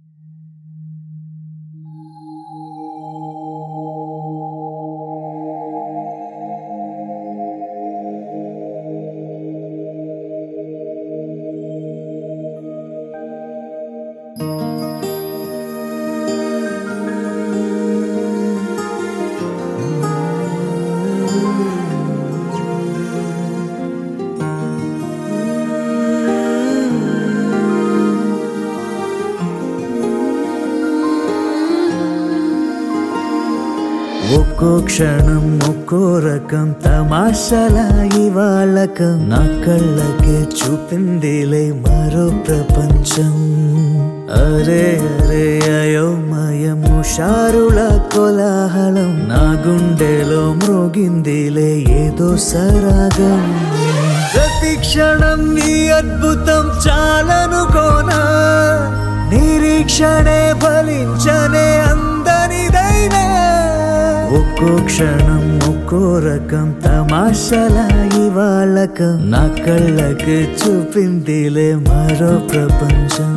ఒక్కో క్షణం ఒక్కో రకం తమాషాల ఇవాళకం నా కళ్ళకే చూపిందిలే మరో ప్రపంచం అరే అరే అయోమయం హుషారుల కోలాహలం నా గుండెలో మ్రోగిందిలే ఏదో సరాగం ప్రతి క్షణం నీ అద్భుతం చాలనుకోనా నిరీక్షణే ఫలించనే అందనిదైనా ఒక్కో క్షణం ఒక్కో రకం తమాషాల ఇవాళకం నా కళ్ళకి చూపిందిలే మరో ప్రపంచం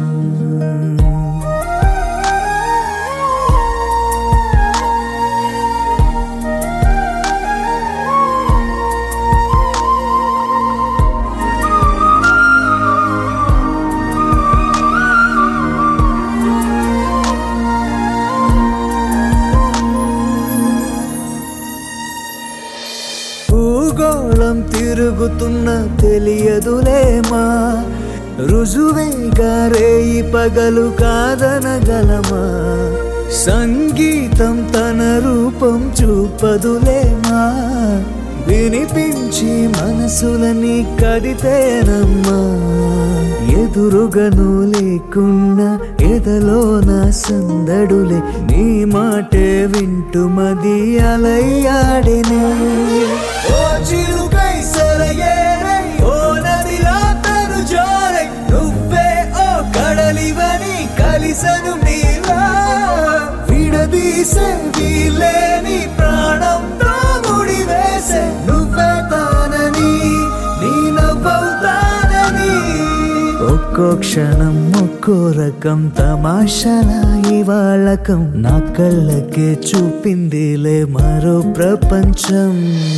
భూగోళం తిరుగుతున్న తెలియదులేమా రుజువేగా రేయి పగలు కాదనగలమా సంగీతం తన రూపం చూపదులేమా వినిపించి మనసులని కదితేనమ్మా ఎదురుగను లేకున్నా ఎదలో నా సందడులే నీ మాటే వింటుమది అలయ్యాడినే ఓ చిలుకై సరయేరై ఓ నదిలా తను జోరై నువ్వే ఓ కడలివని కలిసను నీలా విడదీసే వీలేని ప్రాణంతో ముడి వేసే నువ్వే తానని నీ నవ్వవుతానని ఒక్కో క్షణం ఒక్కో రకం తమాషాల ఇవాళకం నా కళ్ళకే చూపిందిలే మరో ప్రపంచం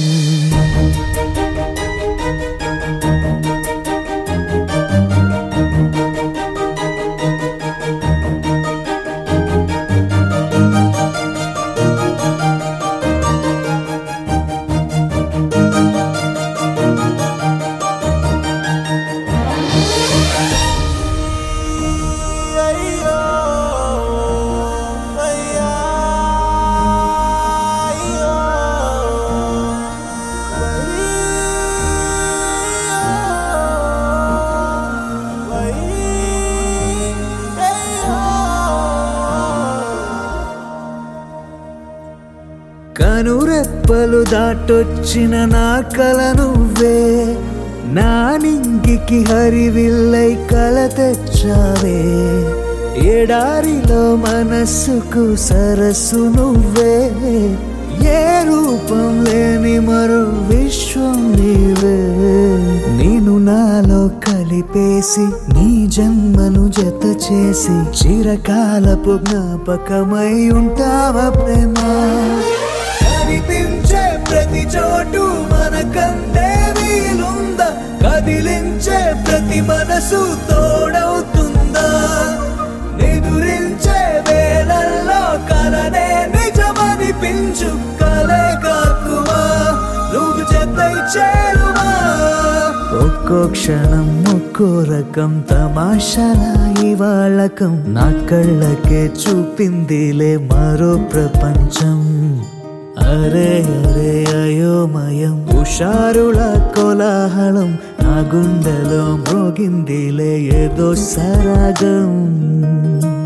కనురెప్పలు దాటొచ్చిన నా కల నువ్వే నా నింగికి హరివిల్లై కల తెచ్చావే ఎడారిలో మనస్సుకు సరస్సు నువ్వే ఏ రూపం లేని మరో విశ్వం నీవే నేను నాలో కలిపేసి నీ జన్మను జత చేసి చిరకాలపు జ్ఞాపకమై ఉంటావా ప్రేమ కనిపించే ప్రతి చోటు మనకందే వీలుందా కదిలించే ప్రతి మనసు తోడవుతుందా నిదురించే వేళల్లో కలనే నిజమనిపించు కలే కాకుమా నువ్వు చెత్తై చేరుమా ఒక్కో క్షణం ఒక్కో రకం తమాషాల ఇవాళకం నా కళ్ళకే చూపిందిలే మరో ప్రపంచం అరే అరే అయోమయం హుషారుల కోలాహలం నా గుండెలో మోగిందిలే ఏదో సరాగం